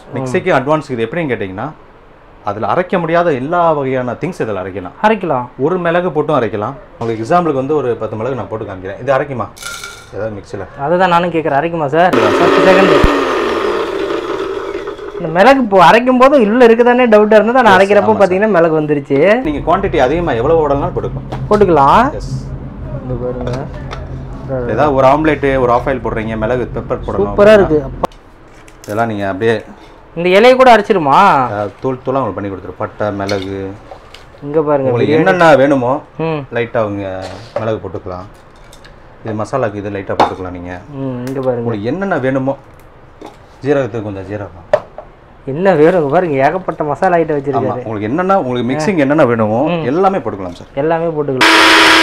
மிக்ஸிக்கு advance இது எப்படின்னு கேட்டிங்கன்னா அதில் அரைக்க முடியாத எல்லா வகையான திங்ஸ் இதில் அரைக்கலாம் அரைக்கலாம் ஒரு மிளகு போட்டும் அரைக்கலாம் உங்களுக்கு எக்ஸாம்பிளுக்கு வந்து ஒரு பத்து மிளகு நான் போட்டு காமிக்கிறேன் இது அரைக்குமா ஏதாவது மிக்ஸியில் அதுதான் நானும் கேட்குறேன் அரைக்குமா சார் பத்து செகண்ட் இந்த மிளகு இப்போ அரைக்கும் போது உள்ள இருக்குதானே டவுட்டாக இருந்தது நான் அரைக்கிறப்போ பார்த்தீங்கன்னா மிளகு வந்துருச்சு நீங்கள் குவான்டிட்டி அதிகமாக எவ்வளோ ஓடலாம் போட்டுக்கலாம் போட்டுக்கலாம் எஸ் இந்த பாருங்க ஏதாவது ஒரு ஆம்லேட்டு ஒரு ஆஃப் ஆயில் போடுறீங்க மிளகு பெப்பர் போடணும் சூப்பராக இருக்கு அப்பா. இதெல்லாம் நீங்கள் அப்படியே இந்த இலையை கூட அரைச்சிருமா அஹ், தூள் தூளாக உங்களுக்கு பண்ணி கொடுத்துரு பட்டை மிளகு இங்க பாருங்க உங்களுக்கு என்னென்ன வேணுமோ ம் லைட்டாக அவங்க மிளகு போட்டுக்கலாம் இது மசாலாக்கு இது லைட்டாக போட்டுக்கலாம் நீங்கள் ம் இங்க பாருங்க உங்களுக்கு என்னென்ன வேணுமோ ஜீரகத்துக்கு கொஞ்சம் ஜீரகம் என்ன வேணும் இங்க பாருங்க ஏகப்பட்ட மசாலா ஐட்டம் வச்சிருக்காரு ஆமாம் உங்களுக்கு என்னென்ன உங்களுக்கு மிக்சிங் என்னென்ன வேணுமோ எல்லாமே போட்டுக்கலாம் சார் எல்லாமே போட்டுக்கலாம்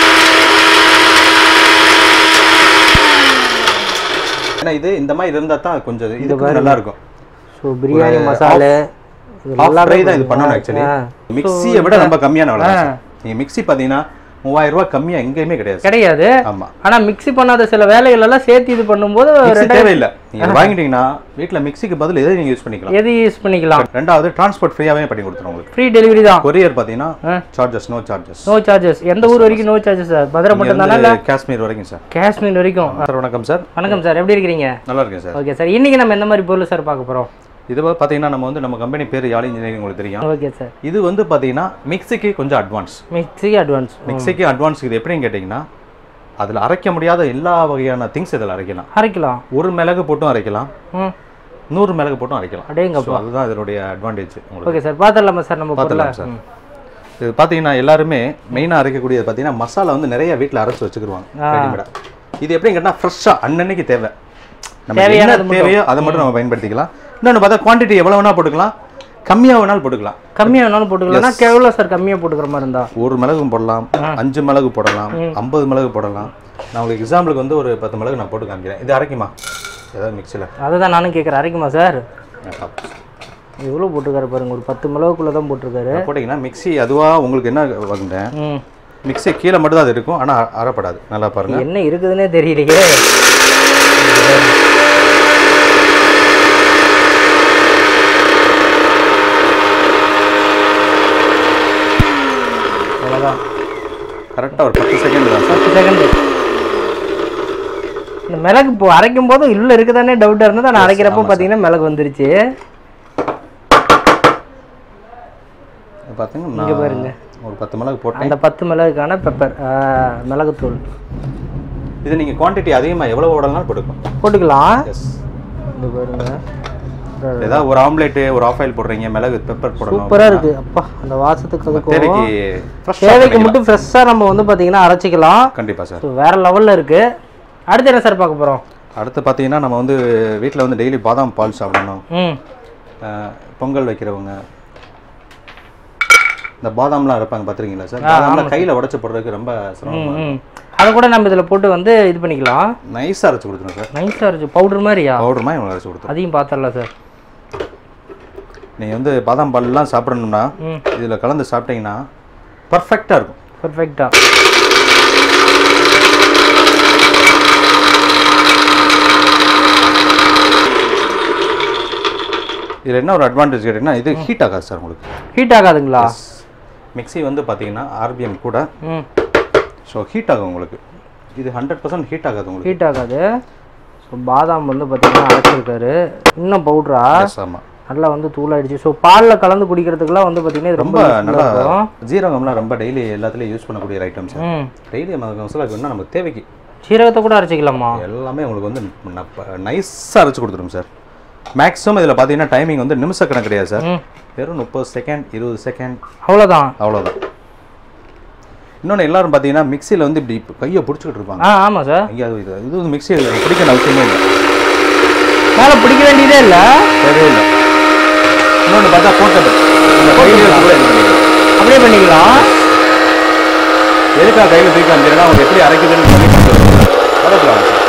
ஏன்னா இது இந்த மாதிரி இருந்தால் தான் கொஞ்சம் இது நல்லா இருக்கும் ஸோ பிரியாணி மசாலா இது ஆஃப் நல்லா ஃப்ரை தான் இது பண்ணணும் ஆக்சுவலி ஆ. மிக்ஸியை விட ரொம்ப கம்மியான விலை தான் சார். நீங்க மிக்ஸி பார்த்தீங்கன்னா மூவாயிரம் ரூபாய் கம்மியா எங்கேயுமே கிடையாது சார். கிடையாது ஆமா ஆனா மிக்ஸி பண்ணாத சில வேலைகள் எல்லாம் சேர்த்து இது பண்ணும்போது மிக்ஸி தேவையில்லை நீங்க வாங்கிட்டீங்கன்னா வீட்ல மிக்ஸிக்கு பதில் எதை நீங்க யூஸ் பண்ணிக்கலாம் எது யூஸ் பண்ணிக்கலாம் ரெண்டாவது டிரான்ஸ்போர்ட் ஃப்ரீயாவே பண்ணி கொடுத்துரும் உங்களுக்கு ஃப்ரீ டெலிவரி தான் கொரியர் பார்த்தீங்கன்னா charges no charges no charges எந்த ஊர் வரைக்கும் நோ சார்ஜஸ் சார் பத்திர மட்டும் தானே காஷ்மீர் வரைக்கும் சார் காஷ்மீர் வரைக்கும் சார் வணக்கம் சார் வணக்கம் சார் எப்படி இருக்கிறீங்க நல்லா இருக்கேன் சார் ஓகே சார் இன்னைக்கு நம்ம எந்த மாதிரி பொருள் சார் பார்க்க போறோம் இது வந்து பார்த்தீங்கன்னா நம்ம வந்து நம்ம கம்பெனி பேர் யாழ் இன்ஜினியரிங் உங்களுக்கு தெரியும் ஓகே சார் இது வந்து பார்த்தீங்கன்னா மிக்ஸிக்கு கொஞ்சம் அட்வான்ஸ் மிக்ஸி அட்வான்ஸ் மிக்ஸிக்கு அட்வான்ஸ் இது எப்படின்னு கேட்டிங்கன்னா அதில் அரைக்க முடியாத எல்லா வகையான திங்ஸ் இதில் அரைக்கலாம் அரைக்கலாம் ஒரு மிளகு போட்டும் அரைக்கலாம் ம் நூறு மிளகு போட்டும் அரைக்கலாம் அடேங்கப்பா ஸோ அதுதான் இதனுடைய அட்வான்டேஜ் உங்களுக்கு ஓகே சார் பார்த்துடலாமா சார் நம்ம பொருளை பார்த்துக்கலாம் சார் இது பார்த்தீங்கன்னா எல்லாருமே மெயினாக அரைக்கக்கூடியது பார்த்தீங்கன்னா மசாலா வந்து நிறைய வீட்டில் அரைச்சு வச்சுக்கிருவாங்க ரெடிமேடாக இது எப்படின்னு கேட்டால் ஃப்ரெஷ்ஷாக அன்னன்னைக்கு தேவை நம்ம என்ன தேவையோ அதை மட்டும் நம்ம பயன்படுத்திக்கலாம் இன்னொன்று பார்த்தா குவான்டிட்டி எவ்வளோ வேணால் போட்டுக்கலாம் கம்மியாக வேணாலும் போட்டுக்கலாம் கம்மியாக வேணாலும் போட்டுக்கலாம்னா எவ்வளோ சார் கம்மியாக போட்டுக்கிற மாதிரி இருந்தா ஒரு மிளகும் போடலாம் அஞ்சு மிளகு போடலாம் ஐம்பது மிளகு போடலாம் நான் உங்களுக்கு எக்ஸாம்பிளுக்கு வந்து ஒரு பத்து மிளகு நான் போட்டு காமிக்கிறேன் இது அரைக்குமா ஏதாவது மிக்சியில் அதுதான் நானும் கேட்குறேன் அரைக்குமா சார் எவ்வளோ போட்டிருக்காரு பாருங்க ஒரு பத்து மிளகுக்குள்ளே தான் போட்டிருக்காரு போட்டிங்கன்னா மிக்ஸி அதுவாக உங்களுக்கு என்ன வாங்கிட்டேன் ம் மிக்ஸி கீழே மட்டும் தான் அது இருக்கும் ஆனால் அரைப்படாது நல்லா பாருங்க என்ன இருக்குதுன்னே தெரியலையே அவ்வளோதான் கரெக்டாக ஒரு பத்து செகண்ட் தான் சார் பத்து செகண்ட் இந்த மிளகு இப்போ அரைக்கும் போது உள்ள இருக்குதானே டவுட்டாக இருந்தது நான் அரைக்கிறப்போ பார்த்தீங்கன்னா மிளகு வந்துருச்சு இது பார்த்தீங்கன்னா நான் ஒரு பத்து மிளகு போட்டேன் அந்த பத்து மிளகுக்கான பெப்பர் மிளகுத்தூள் இது நீங்கள் குவான்டிட்டி அதிகமாக எவ்வளோ ஓடலாம் போட்டுக்கலாம் போட்டுக்கலாம் எஸ் இந்த பாருங்க ஏதாவது ஒரு ஆம்லேட்டு ஒரு ஆஃப் ஆயில் போடுறீங்க மிளகு பெப்பர் போடணும் சூப்பராக இருக்கு அப்பா அந்த வாசத்துக்கு அதுக்கும் தேவைக்கு ஃப்ரெஷ் தேவைக்கு மட்டும் ஃப்ரெஷ்ஷாக நம்ம வந்து பார்த்தீங்கன்னா அரைச்சிக்கலாம் கண்டிப்பாக சார் ஸோ வேற லெவலில் இருக்கு அடுத்து என்ன சார் பார்க்க போகிறோம் அடுத்து பார்த்தீங்கன்னா நம்ம வந்து வீட்டில் வந்து டெய்லி பாதாம் பால் சாப்பிடணும் ம் அஹ், பொங்கல் வைக்கிறவங்க இந்த பாதாம்லாம் அரைப்பாங்க பார்த்துருக்கீங்களா சார் பாதாம்லாம் கையில் உடச்சி போடுறதுக்கு ரொம்ப சிரமம் ம் அதை கூட நம்ம இதில் போட்டு வந்து இது பண்ணிக்கலாம் நைஸாக அரைச்சி கொடுத்துரும் சார் நைஸாக இருந்துச்சு பவுடர் மாதிரியா பவுடர் மாதிரி உங்களுக்கு அரைச்சி கொடுத்துரும் அதையும் பார்த்துடலாம் சார் நீங்கள் வந்து பாதாம் பால்லாம் சாப்பிடணும்னா ம். இதில் கலந்து சாப்பிட்டீங்கன்னா பர்ஃபெக்டாக இருக்கும் பர்ஃபெக்டாக இதில் என்ன ஒரு அட்வான்டேஜ் கேட்டிங்கன்னா இது ஹீட் ஆகாது சார் உங்களுக்கு ஹீட் ஆகாதுங்களா மிக்ஸி வந்து பார்த்தீங்கன்னா ஆர்பிஎம் கூட ம் ஸோ ஹீட் ஆகும் உங்களுக்கு இது ஹண்ட்ரட் பர்சன்ட் ஹீட் ஆகாது உங்களுக்கு ஹீட் ஆகாது ஸோ பாதாம் வந்து பார்த்தீங்கன்னா அரைச்சிருக்காரு இன்னும் பவுட்ரா Yes, ஆமா நல்லா வந்து தூளாயிடுச்சு ஸோ பாலில் கலந்து குடிக்கிறதுக்குலாம் வந்து பார்த்தீங்கன்னா இது ரொம்ப ரொம்ப useful-ஆ நல்லா இருக்கும். ஜீரகம்லாம் ரொம்ப டெய்லி எல்லாத்துலேயும் யூஸ் பண்ணக்கூடிய ஐட்டம்ஸ் ம் டெய்லி மசாலா வேணும்னா நமக்கு தேவைக்கு சீரகத்தை கூட அரைச்சிக்கலாமா எல்லாமே உங்களுக்கு வந்து நைஸாக அரைச்சு கொடுத்துரும் சார் மேக்ஸிமம் இதில் பார்த்தீங்கன்னா டைமிங் வந்து நிமிஷ கணக்கு கிடையாது சார் ம் வெறும் முப்பது செகண்ட் இருபது செகண்ட் அவ்வளோதான் அவ்வளோதான் இன்னொன்று எல்லாரும் பார்த்தீங்கன்னா மிக்சியில் வந்து இப்படி இப்ப கையை பிடிச்சிக்கிட்டு இருப்பாங்க ஆ ஆமாம் சார் எங்கேயாவது இது இது வந்து மிக்சி பிடிக்கணும் அவசியமே இல்லை மேலே பிடிக்க வேண்டியதே இல்லை தேவையே இல்லை இன்னொன்று பார்த்தா போட்டது இந்த கையிலே கூட இது பண்ணிக்கலாம். அப்படியே பண்ணிக்கலாம் எதுக்காக கையில் தூக்கி காமிக்கிறேன்னா அவங்க எப்படி அரைக்குதுன்னு சொல்லி வளர்க்கலாம் சார்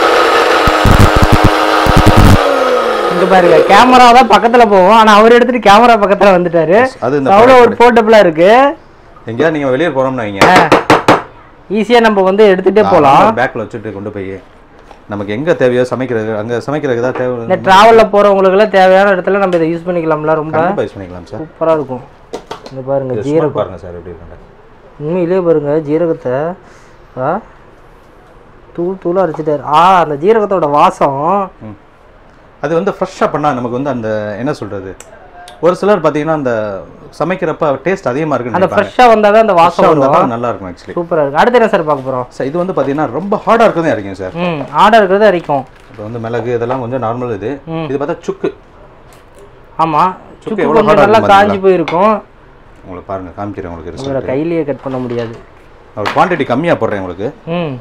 இங்க பாருங்க கேமரா தான் பக்கத்துல போவோம் ஆனா அவர் எடுத்துட்டு கேமரா பக்கத்துல வந்துட்டாரு அது இந்த அவ்வளோ ஒரு போர்ட்டபிளா இருக்கு எங்கேயாவது நீங்கள் வெளியே போகிறோம்னு வைங்க ஈஸியா நம்ம வந்து எடுத்துட்டே போலாம் பேக்கில் வச்சுட்டு கொண்டு போய் நமக்கு எங்க தேவையோ சமைக்கிறது அங்க சமைக்கிறதுக்கு தான் தேவை இந்த ட்ராவலில் போகிறவங்களுக்குலாம் தேவையான இடத்துல நம்ம இதை யூஸ் பண்ணிக்கலாம்ல ரொம்ப கண்டிப்பா யூஸ் பண்ணிக்கலாம் சார் சூப்பராக இருக்கும் இந்த பாருங்க இது ஜீரகம் smoke பாருங்க சார் எப்படி இருக்கு உண்மையிலே பாருங்க ஜீரகத்தை ஆ தூள் தூளாக அரைச்சிட்டாரு ஆ அந்த ஜீரகத்தோட வாசம் அது வந்து ஃப்ரெஷ்ஷாக பண்ணா நமக்கு வந்து அந்த என்ன சொல்றது ஒரு சிலர் பார்த்தீங்கன்னா அந்த சமைக்கிறப்ப டேஸ்ட் அதிகமாக அந்த இருக்குன்னு ஃப்ரெஷ்ஷாக வந்தால் தான் அந்த வாசம் ஃப்ரெஷ்ஷாக வரும் வந்தால் தான் நல்லா இருக்கும் ஆக்சுவலி சூப்பராக இருக்குது அடுத்து என்ன சார் பார்க்க போகிறோம் சார் இது வந்து பார்த்தீங்கன்னா ரொம்ப ஹார்டாக இருக்கிறதே இறக்கும் சார் ம் ஆர்டர் இருக்கிறது அரைக்கும் இப்போ வந்து மிளகு இதெல்லாம் கொஞ்சம் நார்மல் இது ம். இது பார்த்தா சுக்கு ஆமாம் சுக்கு எவ்வளவு கொஞ்சம் hard ஆ நல்லா இருக்கு காஞ்சி போயிருக்கும் உங்களுக்கு பாருங்க காமிக்கிறேன் உங்களுக்கு ரிசல்ட் உங்களை கையிலேயே கட் பண்ண முடியாது ஒரு குவான்டிட்டி கம்மியாக போடுறேன் உங்களுக்கு ம்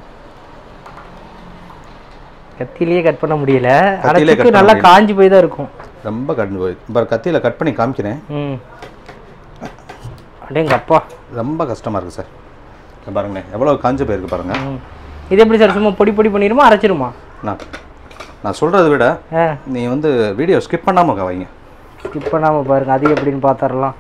கத்திலேயே கட் பண்ண முடியல ஆனால் கத்தியிலே cut சுக்கு பண்ண நல்லா காஞ்சி போய் தான் இருக்கும் ரொம்ப கட் போய் இப்போ கத்தியில் கட் பண்ணி காமிக்கிறேன் ம் அப்படியேங்க அப்பா ரொம்ப கஷ்டமாக இருக்குது சார் இங்க பாருங்களேன் எவ்வளோ காஞ்சு போயிருக்கு பாருங்க ம் இது எப்படி சார் சும்மா பொடி பொடி பண்ணிடுமா அரைச்சிருமா நான் நான் சொல்கிறத விட ஆ நீ வந்து வீடியோ ஸ்கிப் பண்ணாமல் வைங்க ஸ்கிப் பண்ணாமல் பாருங்க அது எப்படின்னு பார்த்துடலாம்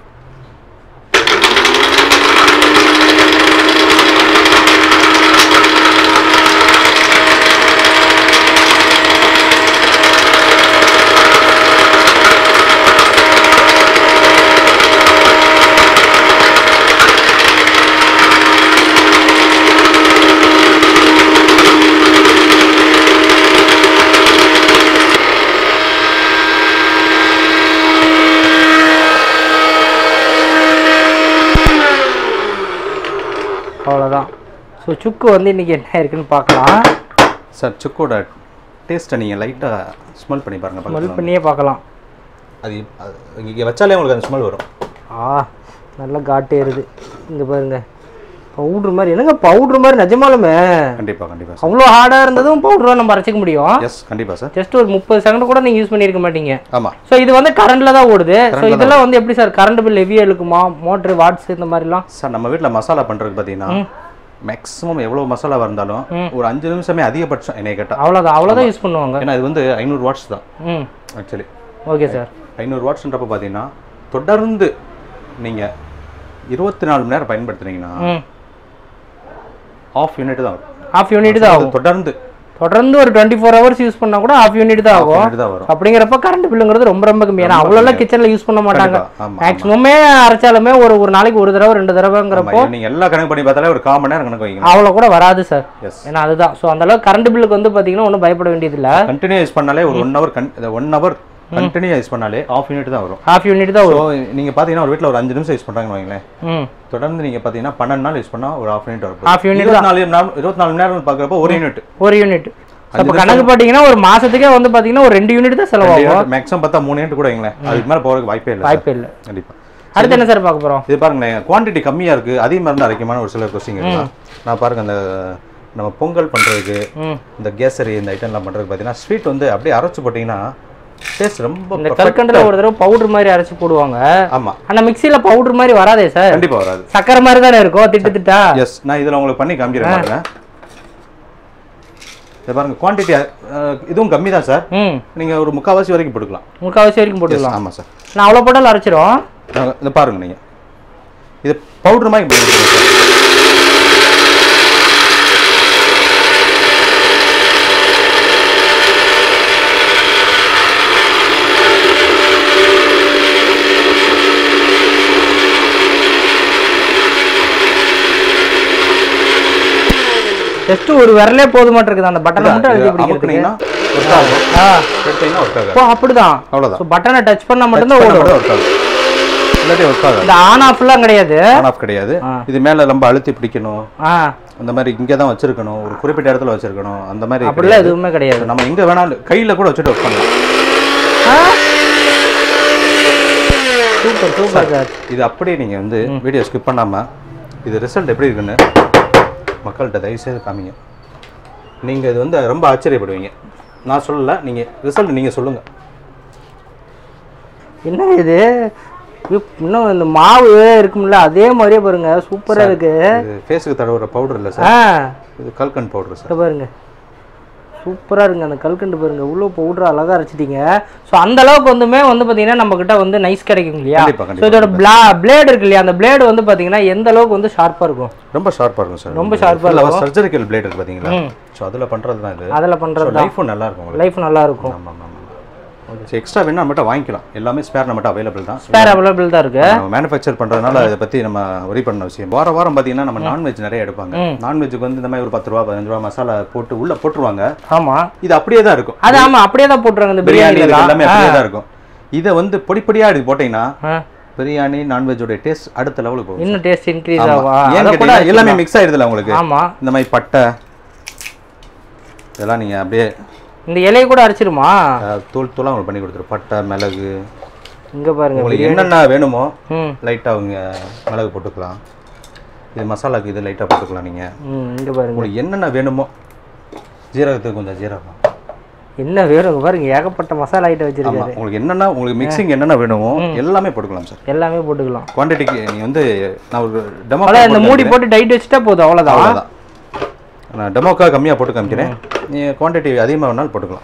அவ்வளோதான் ஸோ சுக்கு வந்து இன்னைக்கு என்ன இருக்குன்னு பார்க்கலாம் சார் சுக்கோட டேஸ்ட்டை நீங்கள் லைட்டாக ஸ்மெல் பண்ணி பாருங்க ஸ்மெல் பக்கத்துல. பண்ணியே பார்க்கலாம் அது இங்கே வச்சாலே உங்களுக்கு அந்த ஸ்மெல் வரும் ஆ நல்லா காட்டேறுது இங்கே பாருங்க பவுட்ரு மாதிரி என்னங்க பவுட்ரு மாதிரி நிஜமாலுமே கண்டிப்பாக கண்டிப்பாக சார் அவ்வளோ ஹார்டாக இருந்ததும் பவுட்ராக நம்ம அரைச்சிக்க முடியும் எஸ் கண்டிப்பாக சார் ஜஸ்ட் ஒரு முப்பது செகண்ட் கூட நீங்கள் யூஸ் பண்ணியிருக்க மாட்டீங்க ஆமாம் ஸோ இது வந்து கரண்ட்ல தான் ஓடுது ஸோ Current ல இதெல்லாம் வந்து எப்படி சார் கரண்ட் பில் ஹெவியாக இழுக்குமா மோட்ரு வாட்ஸ் இந்த மாதிரிலாம் சார் நம்ம வீட்டில் மசாலா பண்ணுறதுக்கு பார்த்தீங்கன்னா மேக்ஸிமம் எவ்வளோ மசாலாவாக இருந்தாலும் ஒரு அஞ்சு நிமிஷமே அதிகபட்சம் என்னை கேட்டால் அவ்வளோதான் அவ்வளோதான் யூஸ் பண்ணுவாங்க ஏன்னா இது வந்து ஐநூறு வாட்ஸ் தான் ம் ஆக்சுவலி ஓகே சார் ஐநூறு வாட்ஸ்ன்றப்ப பார்த்தீங்கன்னா தொடர்ந்து நீங்கள் இருபத்தி நாலு மணி நேரம் பயன்படுத்துனீங்கன்னா ம் ஆஃப் யூனிட் தான் வரும் ஹாஃப் யூனிட் தான் ஆகும் தொடர்ந்து தொடர்ந்து ஒரு டுவெண்ட்டி ஃபோர் ஹவர்ஸ் யூஸ் பண்ணா கூட ஹாஃப் யூனிட் தான் ஆகும் யூனிட் தான் வரும் அப்படிங்கிறப்ப கரண்ட் பில்லுங்கிறது ரொம்ப ரொம்ப கம்மி ஏன்னா அவ்வளோலாம் கிச்சனில் யூஸ் பண்ண மாட்டாங்க கண்டிப்பா, ஆமா, மேக்ஸிமமே அரைச்சாலுமே ஒரு ஒரு நாளைக்கு ஒரு தடவை ரெண்டு தடவைங்கிறப்போ ஆமா, நீங்க எல்லா கணக்கு பண்ணி பார்த்தாலே ஒரு கால் மணி நேரம் கணக்கு வைக்கணும் அவ்வளோ கூட வராது சார் எஸ் ஏன்னா அதுதான் ஸோ அந்த அளவுக்கு கரண்ட் பில்லுக்கு வந்து பார்த்தீங்கன்னா ஒன்றும் பயப்பட வேண்டியதில்லை கண்டினியூ யூஸ் பண்ணாலே ஒரு one hour one hour continue use பண்ணாலே ஆஃப் யூனிட் தான் வரும் ஹாஃப் யூனிட் தான் ஸோ வரும் நீங்க பாத்தீங்கன்னா ஒரு வீட்ல ஒரு அஞ்சு நிமிஷம் யூஸ் பண்றாங்கன்னு வைங்களேன் ம் தொடர்ந்து நீங்க பாத்தீங்கன்னா பன்னெண்டு நாள் யூஸ் பண்ணா ஒரு ஆஃப் யூனிட் வரும் Half unit இருபத்தி நாலு நேரம் இருபத்தி நாலு மணி நேரம் பார்க்குறப்போ ஒரு யூனிட் ஒரு யூனிட் அப்போ கணக்கு பார்த்தீங்கன்னா ஒரு மாசத்துக்கே வந்து பார்த்தீங்கன்னா ஒரு ரெண்டு யூனிட் தான் செலவாகும் மேக்ஸிமம் பார்த்தா மூணு யூனிட் கூட வைங்களேன் அதுக்கு மேல போறதுக்கு வாய்ப்பே இல்லை வாய்ப்பே இல்லை கண்டிப்பா அடுத்து என்ன சார் பார்க்க போகிறோம் இது பாருங்களேன் குவாண்டிட்டி கம்மியா இருக்கு அதிகமாக இருந்தால் அரைக்கமான ஒரு சில கொஸ்டின் இருக்கலாம் நான் பாருங்க அந்த நம்ம பொங்கல் பண்றதுக்கு ம் இந்த கேசரி இந்த ஐட்டம்லாம் பண்றதுக்கு பார்த்தீங்கன்னா ஸ்வீட் வந்து அப்படியே அரைச்சு போட்டிங்கன்னா டேஸ்ட் ரொம்ப இந்த perfect- கற்கண்டில் ஒரு தடவை பவுடர் மாதிரி அரைச்சி போடுவாங்க ஆமா ஆனா மிக்சியில் பவுடர் மாதிரி வராதே சார் கண்டிப்பா வராது சக்கரை மாதிரி தானே இருக்கும் திட்டு திட்டா எஸ் நான் இதுல உங்களுக்கு பண்ணி காமிக்கிறேன் பாருங்க இதை பாருங்க குவான்டிட்டி இதுவும் கம்மி தான் சார் ம் நீங்க ஒரு முக்கால்வாசி வரைக்கும் போட்டுக்கலாம் முக்கால்வாசி வரைக்கும் போட்டுக்கலாம் ஆமா சார் நான் அவ்வளோ போட்டாலும் அரைச்சிரும் இதை பாருங்க நீங்க இது பவுடர் மாதிரி இப்படி எடுத்துக்கணும் சார். ஜஸ்ட் ஒரு விரலே போது இருக்குது அந்த பட்டனை மட்டும் இது அழுத்தி பிடிக்கிறதுக்கு அமுக்குனீங்கன்னா ஒர்க் ஆகும் ஆ எடுத்தீங்கன்னா ஒர்க் ஆகாது ஓ அப்படிதான் அவ்வளவுதான் ஸோ பட்டனை டச் பண்ணா மட்டும்தான் ஓடும் ஒர்க் ஆகும் இல்லாட்டி ஒர்க் ஆகாது இந்த ஆன் ஆஃப்லாம் கிடையாது ஆன் ஆஃப் கிடையாது ஆ. இது மேல ரொம்ப அழுத்தி பிடிக்கணும் ஆ அந்த மாதிரி இங்கே தான் வச்சிருக்கணும் ஒரு குறிப்பிட்ட இடத்துல வச்சிருக்கணும் அந்த மாதிரி அப்படிலாம் எதுவுமே கிடையாது நம்ம எங்க வேணாலும் கையில கூட வச்சுட்டு ஒர்க் பண்ணலாம் சூப்பர் சூப்பர் சார் இது அப்படியே நீங்க வந்து வீடியோ ஸ்கிப் பண்ணாம இது ரிசல்ட் எப்படி இருக்குன்னு மக்கள்கிட்ட தயவு செய்து காமிங்க நீங்க இது வந்து ரொம்ப ஆச்சரியப்படுவீங்க நான் சொல்லல நீங்க ரிசல்ட் நீங்க சொல்லுங்க என்ன இது ஐயோ, இன்னும் இந்த மாவு இருக்கும்ல அதே மாதிரியே பாருங்க சூப்பரா இருக்கு இது ஃபேஸுக்கு தடவுற பவுடர் இல்லை சார் ஆ இது கல்கண்ட் பவுடர் சார் இதை பாருங்க சூப்பரா இருங்க அந்த கல்கண்டு பாருங்க உள்ள பவுடர் அழகா அரைச்சிட்டீங்க ஸோ அந்த அளவுக்கு வந்துமே வந்து பாத்தீங்கன்னா நம்ம கிட்ட வந்து நைஸ் கிடைக்கும் இல்லையா கண்டிப்பா, ஸோ கண்டிப்பா, இதோட பிளா பிளேடு இருக்கு இல்லையா அந்த பிளேடு வந்து பாத்தீங்கன்னா எந்த அளவுக்கு வந்து ஷார்ப்பா இருக்கும் ரொம்ப ஷார்ப்பாக இருக்கும் சார் ரொம்ப sharp ஆ இல்லை சர்ஜரிக்கல் பிளேட் இருக்கு பார்த்தீங்களா ஸோ அதில் பண்ணுறது தான் இது அதில் பண்ணுறது லைஃபும் நல்லா இருக்கும் உங்களுக்கு லைஃப் நல்லா இருக்கும் ஆமாம் ஆமாம் ஸோ எக்ஸ்ட்ரா வேணா நம்மகிட்ட வாங்கிக்கலாம் எல்லாமே ஸ்பேர் நம்மகிட்ட அவைலபிள் தான் ஸ்பேர் அவைலபிள் தான் இருக்கு நம்ம மேனுஃபேக்சர் பண்ணுறதுனால இதை பற்றி நம்ம ஒரி பண்ண விஷயம் வார வாரம் பார்த்தீங்கன்னா நம்ம நான்வெஜ் நிறைய எடுப்பாங்க நான்வெஜ்ஜுக்கு வந்து இந்த மாதிரி ஒரு பத்து ரூபா பதினஞ்சு ரூபா மசாலா போட்டு உள்ளே போட்டுருவாங்க ஆமா இது அப்படியே தான் இருக்கும் அது ஆமா அப்படியே தான் போட்டுருவாங்க இந்த பிரியாணி பிரியாணி இது எல்லாமே அப்படியே தான் இருக்கும் இதை வந்து பொடி பொடியாக எடுத்து போட்டிங்கன்னா ஆ பிரியாணி நான்வெஜ்ஜோட டேஸ்ட் அடுத்த லெவலுக்கு போகும் இன்னும் டேஸ்ட் இன்க்ரீஸ் ஆமா. ஆவா ஏன்னு அதை கூட கேட்டீங்கன்னா எல்லாமே மிக்ஸ் ஆயிடுதுல உங்களுக்கு ஆமா இந்த மாதிரி பட்டை இதெல்லாம் நீங்கள் அப்படியே இந்த இலையை கூட அரைச்சிருமா அஹ், தூள் தூளாக உங்களுக்கு பண்ணி கொடுத்துரும் பட்டை மிளகு இங்க பாருங்க உங்களுக்கு என்னென்ன வேணுமோ ம் லைட்டாக அவங்க மிளகு போட்டுக்கலாம் இது மசாலாக்கு இது லைட்டாக போட்டுக்கலாம் நீங்கள் ம் இங்க பாருங்க உங்களுக்கு என்னென்ன வேணுமோ ஜீரகத்துக்கு கொஞ்சம் ஜீரகம் என்ன வேணும் இங்க பாருங்க ஏகப்பட்ட மசாலா ஐட்டம் வச்சிருக்காரு ஆமாம் உங்களுக்கு என்னென்ன உங்களுக்கு மிக்சிங் என்னென்ன வேணுமோ எல்லாமே போட்டுக்கலாம் சார் எல்லாமே போட்டுக்கலாம் குவான்டிட்டிக்கு நீ வந்து நான் ஒரு டெமோ அவ்வளோ இந்த மூடி போட்டு டைட் வச்சுட்டா போதும் அவ்வளவுதான் அவ்வளோதான் நான் டெமோக்காக கம்மியாக போட்டு காமிக்கிறேன் நீ குவான்டிட்டி அதிகமாக வேணாலும் போட்டுக்கலாம்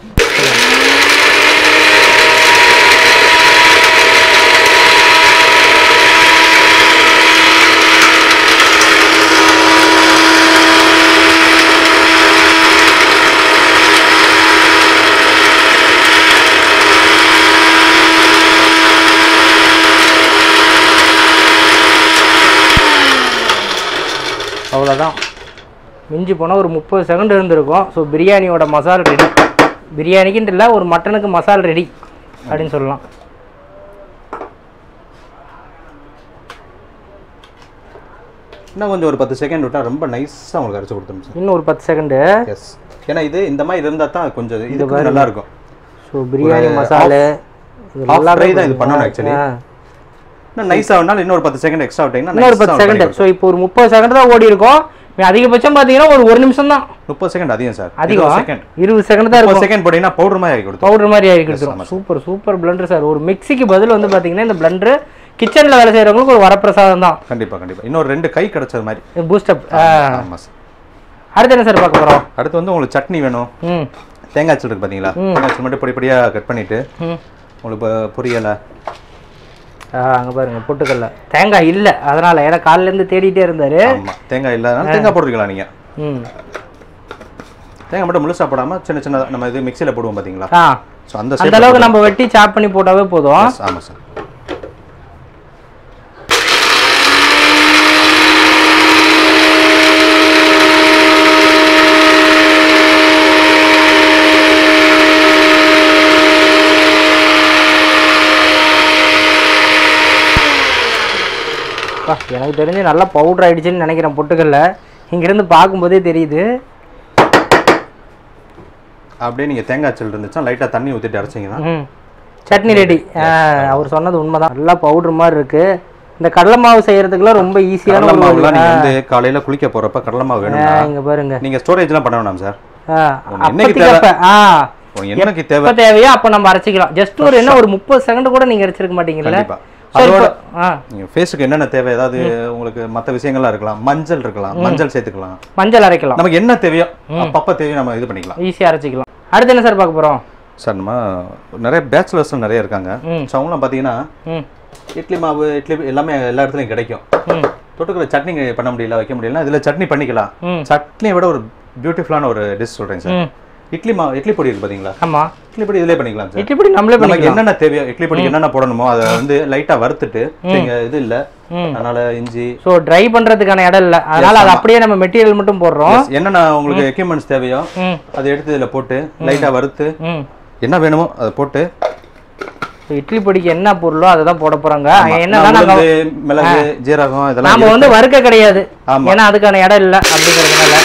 அவ்வளோதான் மிஞ்சி போனால் ஒரு முப்பது செகண்ட் இருந்திருக்கும் ஸோ பிரியாணியோட மசால் ரெடி பிரியாணிக்குன்ட்டு இல்லை ஒரு மட்டனுக்கு மசால் ரெடி அப்படின்னு சொல்லலாம் இன்னும் கொஞ்சம் ஒரு பத்து செகண்ட் விட்டால் ரொம்ப நைஸாக உங்களுக்கு அரைச்சி கொடுத்துரும் சார் இன்னும் ஒரு பத்து செகண்டு எஸ் ஏன்னா இது இந்த மாதிரி இருந்தால் தான் கொஞ்சம் இது நல்லா இருக்கும் ஸோ பிரியாணி மசாலு இது half எல்லாமே fry தான் இது பண்ணணும் actually. ஆ. இன்னும் நைஸாக வேணாலும் இன்னொரு பத்து செகண்ட் எக்ஸ்ட்ரா விட்டீங்கன்னா இன்னொரு பத்து செகண்ட் ஸோ இப்போ ஒரு முப்பது செகண்ட் தான் ஓடி இருக்கும் அதிகபட்சம் பார்த்தீங்கன்னா ஒரு ஒரு நிமிஷம் தான் முப்பது செகண்ட் அதிகம் சார் அதிகம் செகண்ட் இருபது செகண்ட் தான் இருக்கும் முப்பது செகண்ட் போட்டீங்கன்னா பவுடர் மாதிரி ஆகி கொடுத்துரும் பவுடர் மாதிரி ஆகி கொடுத்துரும் சூப்பர் சூப்பர் பிளண்டர் சார் ஒரு மிக்ஸிக்கு பதில் வந்து பார்த்தீங்கன்னா இந்த பிளண்டர் கிச்சனில் வேலை செய்கிறவங்களுக்கு ஒரு வரப்பிரசாதம் தான் கண்டிப்பாக கண்டிப்பாக இன்னொரு ரெண்டு கை கிடைச்சது மாதிரி பூஸ்டப் ஆமாம் சார் அடுத்து என்ன சார் பார்க்க போகிறோம் அடுத்து வந்து உங்களுக்கு சட்னி வேணும் ம் தேங்காய் சல் இருக்கு பார்த்தீங்களா தேங்காய் சல் மட்டும் பொடி பொடியாக கட் பண்ணிட்டு ம் உங்களுக்கு இப்போ புரியலை ஆ அங்கே பாருங்க பொட்டுக்கல்ல தேங்காய் இல்லை அதனால ஏன்னா காலையிலேருந்து தேடிட்டே இருந்தாரு ஆமாம் தேங்காய் இல்லாதனால தேங்காய் போட்டுக்கலாம் நீங்கள் ம் தேங்காய் மட்டும் முழுசாக போடாமல் சின்ன சின்னதாக நம்ம இது மிக்சியில் போடுவோம் பார்த்தீங்களா ஆ ஸோ அந்த அந்த அளவுக்கு நம்ம வெட்டி சாப் பண்ணி போட்டாவே போதும் ஆமாம் சார் அப்பா, எனக்கு தெரிஞ்சு நல்லா பவுடர் ஆயிடுச்சுன்னு நினைக்கிறேன் பொட்டுக்கல்ல இங்கிருந்து பார்க்கும்போதே தெரியுது அப்படியே நீங்கள் தேங்காய் சல் இருந்துச்சுன்னா லைட்டாக தண்ணி ஊற்றிட்டு அரைச்சிங்கன்னா ம் சட்னி ரெடி அவர் சொன்னது உண்மைதான் நல்லா பவுடர் மாதிரி இருக்கு இந்த கடலை மாவு செய்யறதுக்குலாம் ரொம்ப ஈஸியான கடலை ஒரு மாவுலாம் நீங்கள் வந்து காலையில் குளிக்க போகிறப்ப கடலை மாவு வேணும்னா ஆ, இங்க பாருங்க நீங்கள் ஸ்டோரேஜ்லாம் பண்ண வேணாம் சார் ஆ, உனக்கு என்னைக்கு அப்போதைக்கு அப்ப ஆ உங்களுக்கு என்னைக்கு தேவை எப்போ தேவையோ அப்போ நம்ம அரைச்சிக்கலாம் ஜஸ்ட் ஒரு என்ன ஒரு முப்பது செகண்ட் கூட நீங்க அரைச்சிருக்க மாட்டீங்கல்ல கண்டிப்பாா சரி, அதோட இப்போ- ஆ நீங்கள் ஃபேஸுக்கு என்னென்ன தேவை ஏதாவது உங்களுக்கு மற்ற விஷயங்கள்லாம் இருக்கலாம் மஞ்சள் இருக்கலாம் மஞ்சள் சேர்த்துக்கலாம் மஞ்சள் அரைக்கலாம் நமக்கு என்ன தேவையோ அப்பப்போ தேவையோ நம்ம இது பண்ணிக்கலாம் ஈஸியாக அரைச்சிக்கலாம் அடுத்து என்ன சார் பார்க்க போறோம் சார் நம்ம நிறைய பேச்சுலர்ஸும் நிறைய இருக்காங்க ம். ஸோ அவங்களாம் பார்த்தீங்கன்னா ம் இட்லி மாவு இட்லி எல்லாமே எல்லா இடத்துலையும் கிடைக்கும் ம் தொட்டுக்கிற சட்னி பண்ண முடியல வைக்க முடியல இதில் சட்னி பண்ணிக்கலாம் ம். சட்னியை விட ஒரு பியூட்டிஃபுல்லான ஒரு டிஷ் சொல்கிறேன் சார் ம் இட்லி மாவு இட்லி பொடி இருக்கு பார்த்தீங்களா ஆமா இட்லி பொடி இதிலே பண்ணிக்கலாம் சார் இட்லி பொடி நம்மளே நமக்கு பண்ணிக்கலாம் என்னென்ன தேவையோ இட்லி பொடிக்கு என்னென்ன போடணுமோ அதை வந்து லைட்டாக வறுத்துட்டு நீங்க இது இல்லை ம். அதனால இஞ்சி ஸோ ட்ரை பண்றதுக்கான இடம் இல்லை அதனால அது அப்படியே நம்ம மெட்டீரியல் மட்டும் போடுறோம் yes, என்னென்ன உங்களுக்கு எக்யூப்மெண்ட்ஸ் தேவையோ ம் அதை எடுத்து இதில் போட்டு லைட்டாக வறுத்து ம் என்ன வேணுமோ அதை போட்டு So, இட்லி பொடிக்கு என்ன பொருளோ அதை தான் போட போறாங்க என்னன்னா நான் நாங்க உளுந்து, மிளகு ஜீரகம் இதெல்லாம் நாம வந்து வறுக்க கிடையாது ஆமா. ஏன்னா அதுக்கான இடம் இல்லை அப்படிங்கிறதுனால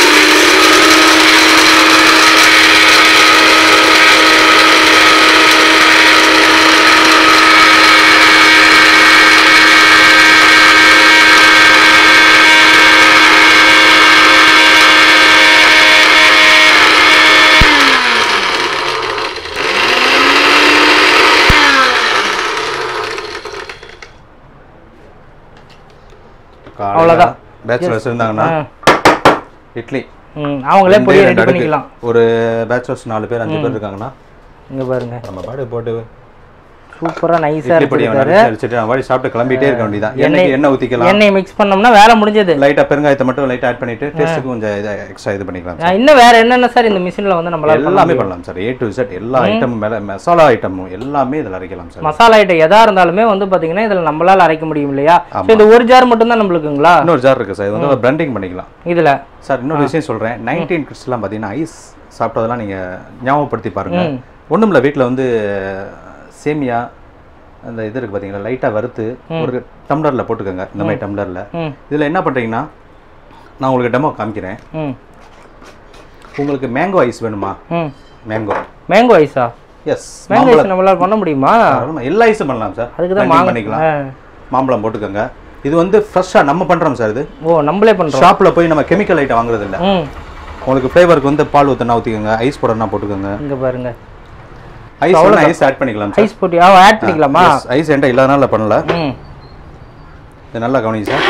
அவ்வளோதான் பேச்சுலர்ஸ் இருந்தாங்கன்னா இட்லி ம் அவங்களே ரெண்டே பொடியை ரெண்டு ரெடி அடுக்கு. பண்ணிக்கலாம் ஒரு பேச்சுலர்ஸ் நாலு பேர் அஞ்சு பேர் இருக்காங்கன்னா இங்க பாருங்க நம்ம பாடு போட்டு சூப்பராக நைஸாக இட்லி பொடியை நடிச்சு அடிச்சுட்டு நான் வாடி சாப்பிட்டு கிளம்பிட்டே இருக்க வேண்டியதான் எண்ணெய் எண்ணெய் ஊற்றிக்கலாம் எண்ணெய் மிக்ஸ் பண்ணோம்னா வேலை முடிஞ்சது லைட்டாக பெருங்காயத்தை மட்டும் லைட்டாக ஆட் பண்ணிட்டு டேஸ்ட்டுக்கு கொஞ்சம் இதை எக்ஸ்ட்ரா இது பண்ணிக்கலாம் ஆ, இன்னும் வேற என்னென்ன சார் இந்த மிஷினில் வந்து நம்மளால எல்லாமே பண்ணலாம் சார் ஏ டு Z எல்லா ஐட்டமும் மேலே மசாலா ஐட்டமும் எல்லாமே இதில் அரைக்கலாம் சார் மசாலா ஐட்டம் எதா இருந்தாலுமே வந்து பாத்தீங்கன்னா இதுல நம்மளால அரைக்க முடியும் இல்லையா So, இந்த ஒரு ஜார் மட்டும் தான் நம்மளுக்குங்களா இன்னொரு ஜார் இருக்குது சார் இது வந்து பிளண்டிங் பண்ணிக்கலாம் இதுல சார் இன்னொரு விஷயம் சொல்கிறேன் நைன்டீன் கிட்ஸ்லாம் பார்த்தீங்கன்னா ஐஸ் சாப்பிட்டதெல்லாம் நீங்கள் ஞாபகப்படுத்தி பாருங்க ஒன்றும் இல்லை வீட்டில் வந்து சேமியா அந்த இது இருக்குது பார்த்தீங்களா லைட்டாக வறுத்து ஒரு டம்ளரில் போட்டுக்கோங்க இந்த மாதிரி டம்ளரில் ம் இதில் என்ன பண்ணுறீங்கன்னா நான் உங்களுக்கு டெமோ காமிக்கிறேன் ம் உங்களுக்கு மேங்கோ ஐஸ் வேணுமா ம் மேங்கோ மேங்கோ ஐஸா எஸ் மேங்கோ ஐஸ் நம்மளால பண்ண முடியுமா எல்லா ஐஸும் பண்ணலாம் சார் அதுக்கு தான் blending மாங்க பண்ணிக்கலாம் ஆ. மாம்பழம் போட்டுக்கோங்க இது வந்து ஃப்ரெஷ்ஷாக நம்ம பண்ணுறோம் சார் இது ஓ நம்மளே பண்றோம் ஷாப்பில் போய் நம்ம கெமிக்கல் ஐட்டம் வாங்குறது இல்ல ம் உங்களுக்கு ஃப்ளேவருக்கு வந்து பால் ஊற்றினா ஊற்றிக்கோங்க ஐஸ் போடனா போட்டுக்கோங்க இங்க பாருங்க ஐஸ் ஐஸ் ஆட் பண்ணிக்கலாம் சார் ஐஸ் போட்டு ஆட் பண்ணிக்கலாமா ஐஸ் என்கிட்ட இல்லாதனால பண்ணல ம் இது நல்லா கவனிங்க சார்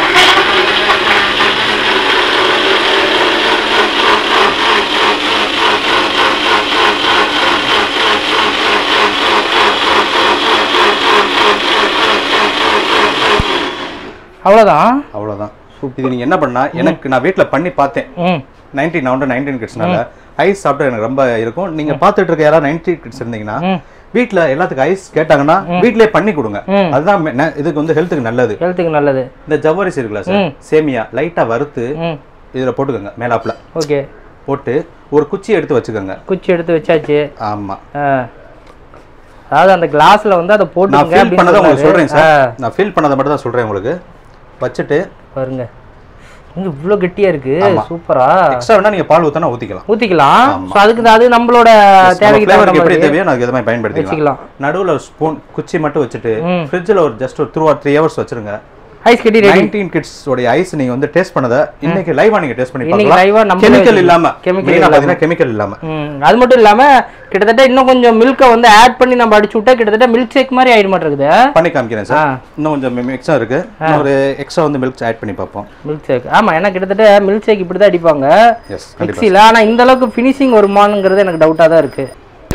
அவ்வளவுதான் அவ்வளவுதான் இது நீங்க என்ன பண்ணா எனக்கு நான் வீட்ல பண்ணி பார்த்தேன் ம் நைன்டீன் நான் நைன்டீன் கிட்ஸ்னால ஐஸ் சாப்பிட்டா எனக்கு ரொம்ப இருக்கும் நீங்க பார்த்துட்டு இருக்க யாராவது நைன்டீன் கிட்ஸ் இருந்தீங்கன்னா ம். வீட்ல எல்லாத்துக்கும் ஐஸ் கேட்டாங்கன்னா வீட்லயே பண்ணி கொடுங்க ம். அதுதான் மெ- ந- இதுக்கு வந்து ஹெல்த்துக்கு நல்லது ஹெல்த்துக்கு நல்லது இந்த ஜவ்வரிசி இருக்குல்ல சார் சேமியா லைட்டா வறுத்து ம் இதுல போட்டுக்கோங்க மேலாப்புல ஓகே போட்டு ஒரு குச்சி எடுத்து வச்சுக்கோங்க குச்சி எடுத்து வச்சாச்சு ஆமா ஆ. அதாவது அந்த கிளாஸ்ல வந்து அதை நான் போட்டுங்க ஃபீல் அப்படின்னு பண்ணதை உங்களுக்கு சொல்றேன் சொன்னாரு. சார் நான் ஃபீல் பண்ணதை மட்டும் தான் சொல்றேன் உங்களுக்கு வச்சுட்டு பாருங்க இங்க இவ்வளோ கெட்டியா இருக்கு சூப்பரா எக்ஸ்ட்ரா வேணா நீங்க பால் ஊத்தினா ஊத்திக்கலாம் ஊத்திக்கலாம் ஸோ அதுக்கு தான் அது நம்மளோட தேவைக்கு தகுந்த ஃப்ளேவருக்கு எப்படி மாதிரி தேவையோ நான் இது மாதிரி பயன்படுத்திக்கலாம் வச்சுக்கலாம் நடுவுல ஒரு ஸ்பூன் குச்சி மட்டும் வச்சுட்டு ம். ஃப்ரிட்ஜில் ஒரு ஜஸ்ட் ஒரு த்ரூ ஆர் த்ரீ ஹவர்ஸ் வச்சிருங்க ஐஸ் கட்டி ரெடி நைன்டீன் கிட்ஸ் உடைய ஐஸ் நீங்க வந்து டேஸ்ட் பண்ணதை இன்னைக்கு லைவா நீங்க டேஸ்ட் பண்ணி இன்னைக்கு live ஆ பார்க்கலாம் நம்மளே கெமிக்கல் இல்லாம chemical மெயினா பாத்தீங்கன்னா கெமிக்கல் இல்லாம ம் அது மட்டும் இல்லாம கிட்டத்தட்ட இன்னும் கொஞ்சம் மில்கை வந்து ஆட் பண்ணி நம்ம அடிச்சு விட்டா கிட்டத்தட்ட மில்க் ஷேக் மாதிரி ஆயிட மாட்டேங்குது பண்ணி காமிக்கிறேன் ஆ சார் இன்னும் கொஞ்சம் எக்ஸ்ட்ரா இருக்கு இன்னும் ஒரு எக்ஸ்ட்ரா வந்து மில்க் ஆட் பண்ணி பார்ப்போம் மில்க் ஷேக் ஆமா ஏன்னா கிட்டத்தட்ட மில்க் ஷேக் இப்படி தான் அடிப்பாங்க எஸ் கண்டிப்பா மிக்ஸியில் ஆனா இந்த அளவுக்கு ஃபினிஷிங் வருமானங்கிறது எனக்கு டவுட்டா தான் இருக்கு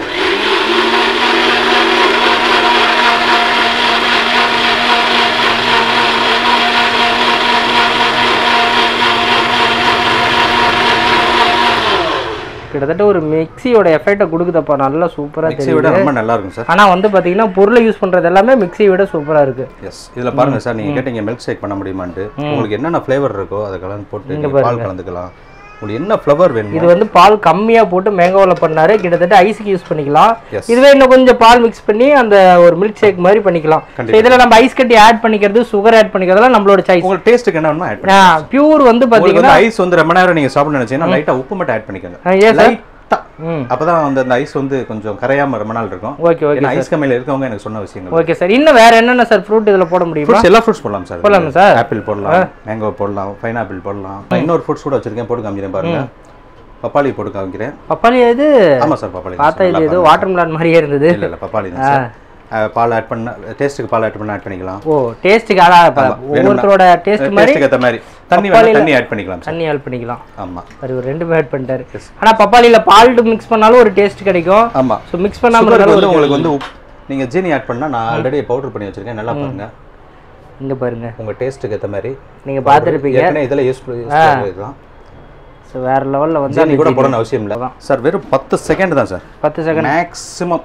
கிட்டத்தட்ட ஒரு மிக்ஸியோட எஃபெக்டை கொடுக்குதப்பா நல்லா சூப்பரா மிக்ஸி தெரியுது விட ரொம்ப நல்லா இருக்கும் சார் ஆனா வந்து பாத்தீங்கன்னா பொருளை யூஸ் பண்றது எல்லாமே மிக்ஸியை விட சூப்பரா இருக்கு எஸ் இதுல பாருங்க சார் நீங்க கேட்டீங்க மில்க் ஷேக் பண்ண முடியுமான்ட்டு உங்களுக்கு என்னென்ன ஃப்ளேவர் இருக்கோ அதை கலந்து போட்டு நீங்க பால் கலந்துக்கலாம் உங்களுக்கு என்ன ஃப்ளவர் வேணுமோ இது வந்து பால் கம்மியா போட்டு மேங்கோவில் பண்ணாரு கிட்டத்தட்ட ஐஸுக்கு யூஸ் பண்ணிக்கலாம் Yes. இதுவே இன்னும் கொஞ்சம் பால் மிக்ஸ் பண்ணி அந்த ஒரு மில்க் ஷேக் மாதிரி பண்ணிக்கலாம் So இதுல நம்ம ஐஸ் கட்டி ஆட் பண்ணிக்கிறது சுகர் ஆட் பண்ணிக்கிறதுலாம் நம்மளோட சாய்ஸ் உங்களுக்கு டேஸ்ட்டுக்கு என்ன வேணுமோ ஆட் பண்ணி பியூர் வந்து உங்களுக்கு பாத்தீங்கன்னா வந்து ஐஸ் வந்து ரொம்ப நேரம் நீங்க சாப்பிட நினைச்சீங்கன்னா லைட்டா உப்பு மட்டும் ஆட் பண்ணிக்கோங்க ஆ, yes sir. லைட்டா ம் அப்பதான் வந்து அந்த ஐஸ் வந்து கொஞ்சம் கரையாம ரொம்ப நாள் இருக்கும் ஓகே ஓகே ஏன்னா ஐஸ் கம்மியில இருக்கவங்க எனக்கு சொன்ன விஷயங்கள் ஓகே சார் இன்னும் வேற என்னென்ன சார் ஃப்ரூட் இதுல போட முடியுமா ஃப்ரூட்ஸ் எல்லா ஃப்ரூட்ஸ் போடலாம் சார் போடலாமா சார்? ஆப்பிள் போடலாம் மேங்கோ போடலாம் பைனாப்பிள் போடலாம் நான் இன்னொரு ஃப்ரூட்ஸ் கூட வச்சிருக்கேன் போட்டு காமிக்கிறேன் பாருங்க பப்பாளி போட்டு காமிக்கிறேன் பப்பாளி இது ஆமா சார் பப்பாளி தான் பார்த்தா sir. இது ஏதோ வாட்டர் மிலான் மாதிரியே இருந்தது இல்ல இல்ல பப்பாளி தான் சார் அஹ், பால் ஆட் பண்ண டேஸ்ட்டுக்கு பால் ஆட் பண்ண ஆட் பண்ணிக்கலாம் ஓ டேஸ்ட்டுக்கு ஆடா ஒவ்வொருத்தரோட டேஸ்ட் மாதிரி டேஸ்ட்டுக்கு ஏத்த மாதிரி தண்ணி வேணா தண்ணி ஆட் பண்ணிக்கலாம் சார் தண்ணி ஆட் பண்ணிக்கலாம் ஆமா சரி ஒரு ரெண்டுமே ஆட் பண்ணிட்டாரு ஆனா பப்பாளியில பால் மிக்ஸ் பண்ணாலும் ஒரு டேஸ்ட் கிடைக்கும் ஆமா ஸோ மிக்ஸ் பண்ணாம சுகருக்கு இருந்தாலும் வந்து உங்களுக்கு வந்து உப்- நீங்க ஜீனி ஆட் பண்ணா நான் ஆல்ரெடி பவுடர் பண்ணி வச்சிருக்கேன் நல்லா பாருங்க இங்க பாருங்க உங்க டேஸ்ட்டுக்கு ஏத்த மாதிரி நீங்க பார்த்துருப்பீங்க ஏற்கனவே இதெல்லாம் யூஸ் இதுதான் ஸோ வேற லெவல்ல வந்து ஜீனி கூட போடணும் அவசியம் இல்லை சார் வெறும் பத்து செகண்ட் தான் சார் பத்து செகண்ட் மேக்ஸிமம்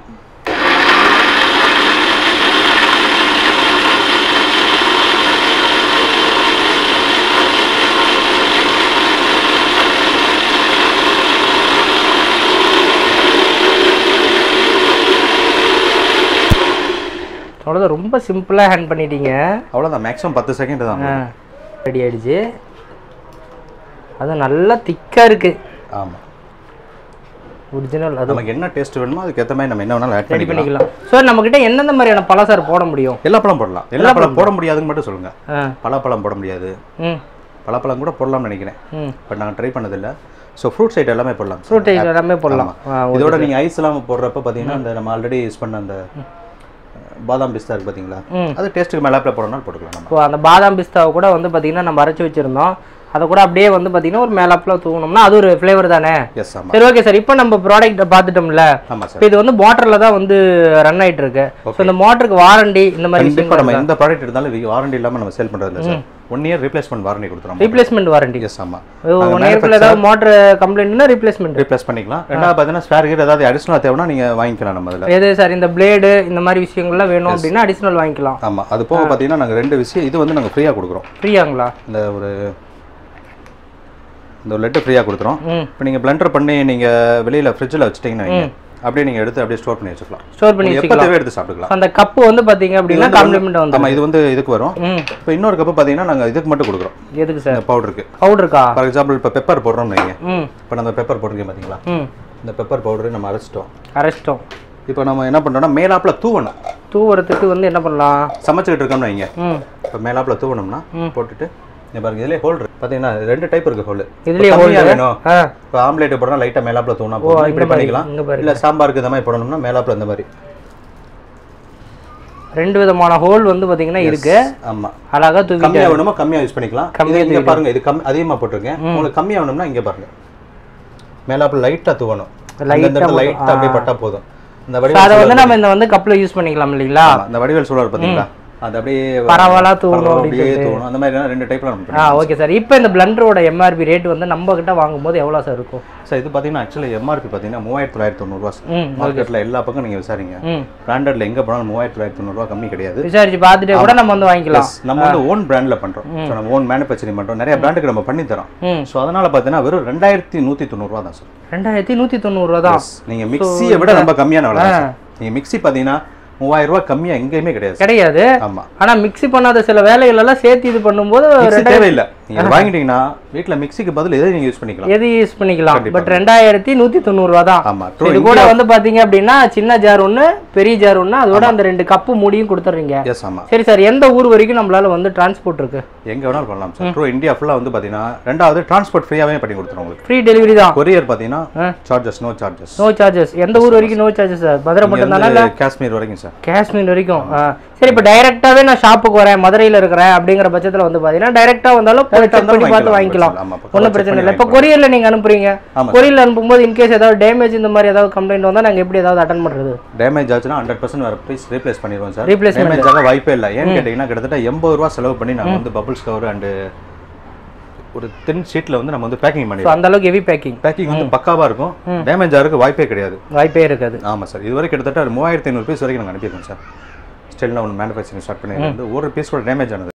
அவ்வளோதான் ரொம்ப சிம்பிளா ஹேண்ட் பண்ணிட்டீங்க அவ்வளோதான் மேக்ஸிமம் பத்து செகண்ட் தான் ரெடி ஆயிடுச்சு அது நல்லா திக்கா இருக்கு ஆமா ஒரிஜினல் அது நமக்கு என்ன டேஸ்ட் வேணுமோ அதுக்கு ஏத்த மாதிரி நம்ம என்ன வேணாலும் ஆட் ரெடி பண்ணிக்கலாம் பண்ணிக்கலாம் சார் நம்ம கிட்ட எந்தெந்த மாதிரியான பழம் சார் போட முடியும் எல்லா பழம் போடலாம் எல்லா பழம் போட முடியாதுன்னு மட்டும் சொல்லுங்க ஆ பலாப்பழம் போட முடியாது ம் பலாப்பழம் கூட போடலாம்னு நினைக்கிறேன் ம் பட் நாங்கள் ட்ரை பண்ணதில்லை ஸோ ஃப்ரூட்ஸ் ஐட்டம் எல்லாமே போடலாம் sir. ஃப்ரூட் எல்லாமே போடலாம் ஆ இதோட நீங்க ஐஸ் எல்லாம் போடுறப்ப பாத்தீங்கன்னா அந்த நம்ம ஆல்ரெடி யூஸ் பண்ண அந்த பாதாம் பிஸ்தா இருக்கு பாத்தீங்களா ம். அது டேஸ்ட்டுக்கு மேலாப்பில் போடணும் போட்டுக்கலாம் நம்ம இப்போ அந்த பாதாம் பிஸ்தாவை கூட வந்து பார்த்தீங்கன்னா நம்ம அரைச்சி வச்சிருந்தோம் அதை கூட அப்படியே வந்து பார்த்தீங்கன்னா ஒரு மேலாப்பில் தூவணும்னா அது ஒரு ஃப்ளேவர் தானே எஸ் ஆமா சரி ஓகே சார் இப்போ நம்ம ப்ராடக்ட் பார்த்துட்டோம்ல ஆமா சார் இப்போ இது வந்து மோட்டரில் தான் வந்து ரன் ஆயிட்டு இருக்கு ஸோ இந்த மோட்டருக்கு வாரண்டி இந்த மாதிரி கண்டிப்பா நம்ம எந்த ப்ராடக்ட் இருந்தாலும் வாரண்டி இல்லாம நம்ம சேல் பண்றது இல்ல sir one year replacement warranty கொடுத்துறோம் ரீப்ளேஸ்மெண்ட் வாரண்டி எஸ் ஆமா ஒன் இயர்க்குள்ள ஏதாவது மோட்டர் கம்ப்ளைண்ட்னா ரீப்ளேஸ்மெண்ட் ரீப்ளேஸ் பண்ணிக்கலாம் ரெண்டாவது பார்த்தீங்கன்னா ஸ்பேர் கீர் ஏதாவது அடிஷனல் தேவைன்னா நீங்க வாங்கிக்கலாம் நம்ம அதில் எது சார் இந்த பிளேடு இந்த மாதிரி விஷயங்கள்லாம் வேணும் அப்படின்னா அடிஷனல் வாங்கிக்கலாம் ஆமா அது போக பார்த்தீங்கன்னா நாங்க ரெண்டு விஷயம் இது வந்து நாங்க ஃப்ரீயா கொடுக்குறோம் ஃப்ரீயாங்களா இந்த ஒரு இந்த ஒரு லெட்டு ஃப்ரீயா கொடுத்துறோம் ம் இப்போ நீங்க பிளண்டர் பண்ணி நீங்க வெளியில ஃப்ரிட்ஜில் வச்சிட்டீங்கன்னா வைங்க, அப்படியே நீங்க எடுத்து அப்படியே ஸ்டோர் பண்ணி வச்சுக்கலாம் ஸ்டோர் பண்ணி எப்போ வச்சுக்கலாம் தேவை எடுத்து சாப்பிட்டுக்கலாம் அந்த கப்பு வந்து பாத்தீங்க அப்படின்னா காம்ப்ளிமெண்ட் வந்து ஆமா இது வந்து இதுக்கு வரும் ம் இப்போ இன்னொரு கப்பு பார்த்தீங்கன்னா நாங்க இதுக்கு மட்டும் கொடுக்குறோம் எதுக்கு சார் இந்த பவுடருக்கு பவுடருக்கா ஃபார் எக்ஸாம்பிள் இப்போ பெப்பர் போடுறோம்னு வைங்க ம் இப்போ நம்ம பெப்பர் போட்டிருக்கேன் பார்த்தீங்களா ம் இந்த பெப்பர் பவுடரை நம்ம அரைச்சிட்டோம் அரைச்சிட்டோம் இப்போ நம்ம என்ன பண்ணுறோம்னா மேலாப்புல தூவணும் தூவுறதுக்கு வந்து என்ன பண்ணலாம் சமைச்சிக்கிட்டு இருக்கோம்னு வைங்க ம் இப்போ மேலாப்புல தூவணும்னா போட்டுட்டு இங்க பாருங்க இதுலேயே ஹோல் இருக்கு பார்த்தீங்கன்னா ரெண்டு டைப் இருக்கு ஹோல் இதுலயே கம்மியா hole வேணும் ஆ இப்போ ஆம்லேட் போடணும் லைட்டாக மேலாப்புல தூணா போடணும் இப்படி பண்ணிக்கலாம் இங்க பாரு இல்ல சாம்பாருக்கு இந்த மாதிரி போடணும்னா மேலாப்புல இந்த மாதிரி ரெண்டு விதமான ஹோல் வந்து பாத்தீங்கன்னா இருக்கு ஆமா அழகா தூக்கி கம்மியா வேணுமா கம்மியா யூஸ் பண்ணிக்கலாம் கம்மியா இது இங்க பாருங்க இது கம் அதிகமா போட்டிருக்கேன் உங்களுக்கு கம்மியா வேணும்னா இங்க பாருங்க மேலாப்புல லைட்டா தூவணும் லைட்டா லைட்டா அப்படியே பட்டா போதும் இந்த So, வடிவல் அதை வந்து நம்ம இந்த வந்து கப்ல யூஸ் பண்ணிக்கலாம் இல்லைங்களா ஆமா, இந்த வடிவல் சூழல் பாத்தீங்களா அது அப்படியே பரவலா தூவணும் பரவலா அப்படின்னு அப்படியே தூவணும் அந்த மாதிரி ரெண்டு டைப்ல நம்ம ஆ ஓகே சார் இப்போ இந்த பிளண்டரோட எம்ஆர்பி ரேட் வந்து நம்ம கிட்ட வாங்கும்போது எவ்வளோ சார் இருக்கும் சார் இது பாத்தீங்கன்னா ஆக்சுவலி எம்ஆர்பி பாத்தீங்கன்னா மூவாயிரத்தி தொள்ளாயிரத்தி தொண்ணூறுவா ம் மார்க்கெட்ல எல்லா பக்கம் நீங்க விசாரிங்க ம் பிராண்டட்ல எங்க போனாலும் மூவாயிரத்தி தொள்ளாயிரத்தி தொண்ணூறுவா கம்மி கிடையாது விசாரிச்சு பார்த்துட்டு கூட நம்ம வந்து வாங்கிக்கலாம் நம்ம வந்து ஓன் பிராண்ட்ல பண்றோம் ஸோ நம்ம ஓன் மேனுஃபேக்சரிங் பண்றோம் நிறைய பிராண்டுக்கு நம்ம பண்ணி தரோம் ம் ஸோ அதனால பார்த்தீங்கன்னா வெறும் ரெண்டாயிரத்தி நூற்றி தொண்ணூறுரூவா தான் சார் ரெண்டாயிரத்தி நூற்றி தொண்ணூறுரூவா தான் நீங்க மிக்ஸியை விட ரொம்ப கம்மியான விலை தான் சார். நீங்க மிக்ஸி பார்த்தீங்கன்னா மூவாயிரம் ரூபாய் கம்மியா எங்கேயுமே கிடையாது சார். கிடையாது ஆமா ஆனா மிக்ஸி பண்ணாத சில வேலைகள் எல்லாம் சேர்த்து இது பண்ணும்போது மிக்ஸி தேவையில்லை நீங்க இதை வாங்கிட்டீங்கன்னா வீட்ல மிக்ஸிக்கு பதில் எதை நீங்க யூஸ் பண்ணிக்கலாம் எது யூஸ் பண்ணிக்கலாம் பட் ரெண்டாயிரத்தி நூற்றி தொண்ணூறுரூவா தான் ஆமா So, ட்ரூ இது கூட வந்து பாத்தீங்க அப்படின்னா சின்ன ஜார் ஒன்று பெரிய ஜார் ஒன்று அதோட அந்த ரெண்டு கப்பு மூடியும் கொடுத்துட்றீங்க எஸ் ஆமா சரி சார் எந்த ஊர் வரைக்கும் நம்மளால வந்து டிரான்ஸ்போர்ட் இருக்கு எங்க வேணாலும் பண்ணலாம் சார் ட்ரூ இந்தியா ஃபுல்லா வந்து பாத்தீங்கன்னா ரெண்டாவது டிரான்ஸ்போர்ட் ஃப்ரீயாவே பண்ணி கொடுத்துரும் உங்களுக்கு ஃப்ரீ டெலிவரி தான் கொரியர் பாத்தீங்கன்னா ஆ. Charges no charges no charges எந்த ஊர் வரைக்கும் நோ சார்ஜஸ் சார் மதுரை மட்டும் தானே காஷ்மீர் வரைக்கும் சார் காஷ்மீர் வரைக்கும் ஆ. சரி இப்போ டைரக்டாவே நான் ஷாப்புக்கு வரேன் மதுரையில இருக்கிறேன் அப்படிங்கிற பட்சத்துல வந்து பாத்தீங்கன்னா டைரக்டா வந்தாலும் போய் செக் பண்ணி பார்த்து வாங்கிக்கலாம் ஆமா பக்கம் ஒன்றும் பிரச்சனை இல்லை இப்போ கொரியர்ல நீங்க அனுப்புறீங்க ஆமா கொரியர்ல அனுப்பும்போது இன்கேஸ் ஏதாவது டேமேஜ் இந்த மாதிரி ஏதாவது கம்ப்ளைண்ட் வந்தா நாங்க எப்படி ஏதாவது அட்டன் பண்றது டேமேஜ் ஆச்சுன்னா ஹண்ட்ரட் பர்சன்ட் வேறு ப்ளீஸ் ரீப்ளேஸ் பண்ணிடுவோம் சார் Replacement. டேமேஜ் ஆக வாய்ப்பே இல்லை ஏன்னு கேட்டிங்கன்னா கிட்டத்தட்ட எண்பது ரூபா செலவு பண்ணி நாங்கள் வந்து பபிள்ஸ் கவர் அண்டு ஒரு தின் ஷீட்டில் வந்து நம்ம வந்து பேக்கிங் ஸோ பண்ணிடுவோம் அந்த அளவுக்கு ஹெவி பேக்கிங் பேக்கிங் வந்து பக்காவாக இருக்கும் டேமேஜ் ஆகிறதுக்கு வாய்ப்பே கிடையாது வாய்ப்பே இருக்காது ஆமாம் சார் இதுவரை கிட்டத்தட்ட ஒரு மூவாயிரத்தி ஐநூறு பீஸ் வரைக்கும் நாங்கள் அனுப்பியிருக்கோம் சார் ஸ்டில் ஒன்று மேனுஃபேக்சரிங் ஸ்டார்ட் பண்ணி வந்து ஒரு பீஸ் கூட டேமேஜ் ஆனது